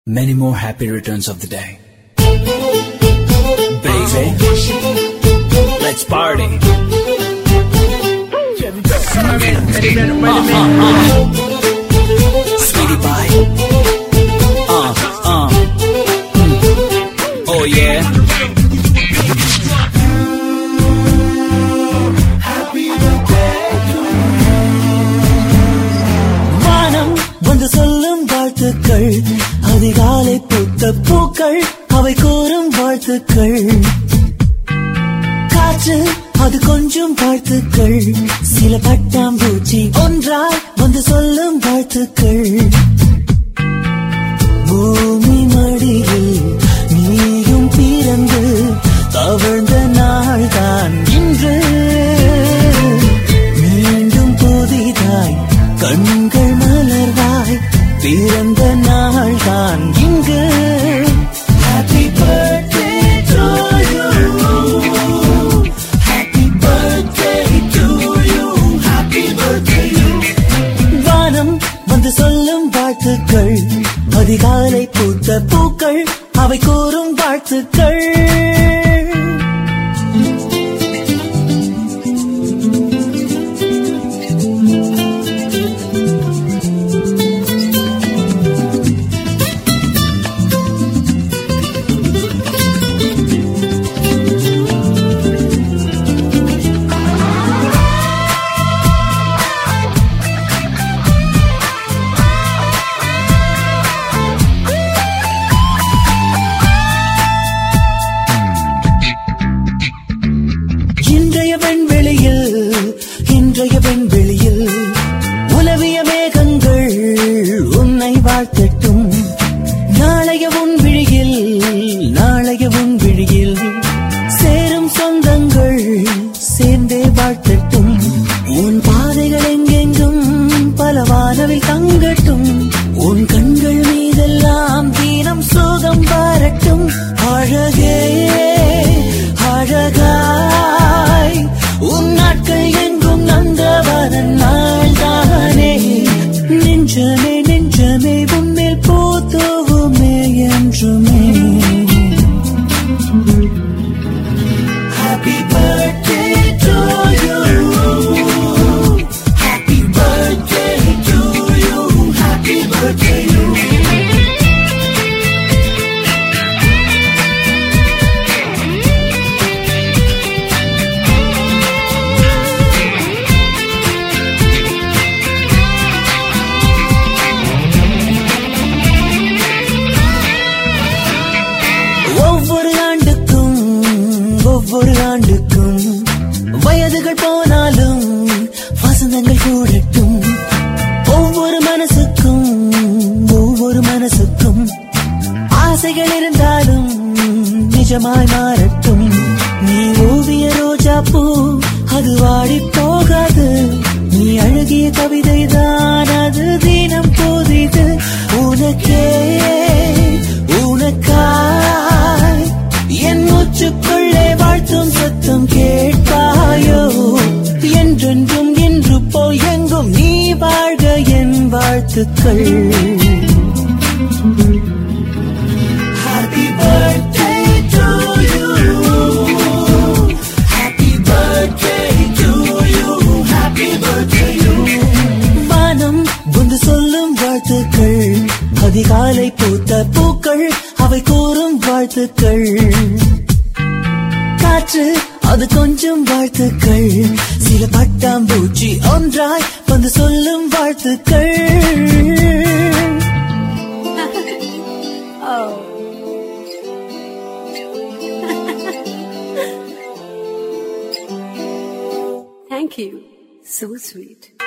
many more happy returns of the day. Baby, let's party. Sweetie pie. Uh, uh. Mm. Oh yeah. வானம் வந்து சொல்லும் வாழ்த்துக்கள் அதிகாலை பூத்த பூக்கள் அவை கூறும் வாழ்த்துக்கள் காற்று அது கொஞ்சம் வாழ்த்துக்கள் சில பட்டாம்பூச்சி ஒன்றாய் வந்து சொல்லும் வாழ்த்துக்கள் பூமி மடியில் நீயும் பிறந்து தவழ்ந்த நாள்தான் இன்று மீண்டும் புதிதாய் கண்கள் மலர்வாய் பிறந்த நாள்தான் இங்கு Happy birthday to you. Happy birthday to you. Happy birthday you. வானம் வந்து சொல்லும் வாழ்த்துக்கள் அதிகாலை பூத்த பூக்கள் அவை கூறும் வாழ்த்துக்கள் இன்றைய வெண்வெளியில் இன்றைய வெண்வெளியில் உலவிய மேகங்கள் உன்னை வாழ்த்தட்டும் நாளைய உன் விழியில் நாளைய உன் விழியில் சேரும் சொந்தங்கள் சேர்ந்தே வாழ்த்தட்டும் உன் பாதைகள் எங்கெங்கும் பலவானவில் தங்கட்டும் உன் கண்கள் மீதெல்லாம் தீனம் சோகம் வரட்டும் அழகே அழகாய் உன் நாட்கள் எங்கும் நந்தவரன் நாள்தானே நெஞ்சமே நெஞ்சமே உன்மேல் பூத்துவுமே என்றுமே Happy birthday to you. Happy birthday to you. Happy birthday you. ஒவ்வொரு ஆண்டுக்கும் ஒவ்வொரு ஆண்டுக்கும் வயதுகள் போனாலும் வசந்தங்கள் கூடட்டும் ஒவ்வொரு மனசுக்கும் ஒவ்வொரு மனசுக்கும் ஆசைகள் இருந்தாலும் நிஜமாய் மாறட்டும் நீ ஓவிய ரோஜா பூ அது வாடி போகாது நீ அழகிய கவிதை தான் அது தினம் போதிது உனக்கே உனக்காய் என் மூச்சுக்குள்ளே வாழ்த்தும் சத்தம் கேட்பாயோ என்றென்றும் என்று போய் எங்கும் நீ வாழ்க என் வாழ்த்துக்கள் Happy birthday to you. Happy birthday to you. Happy birthday you. வானம் வந்து சொல்லும் வாழ்த்துக்கள் அதிகாலை பூத்த பூக்கள் அவை கூறும் வாழ்த்துக்கள் காற்று அது கொஞ்சம் வாழ்த்துக்கள் சில பட்டாம்பூச்சி ஒன்றாய் வந்து சொல்லும் வாழ்த்துக்கள் Thank you. So sweet.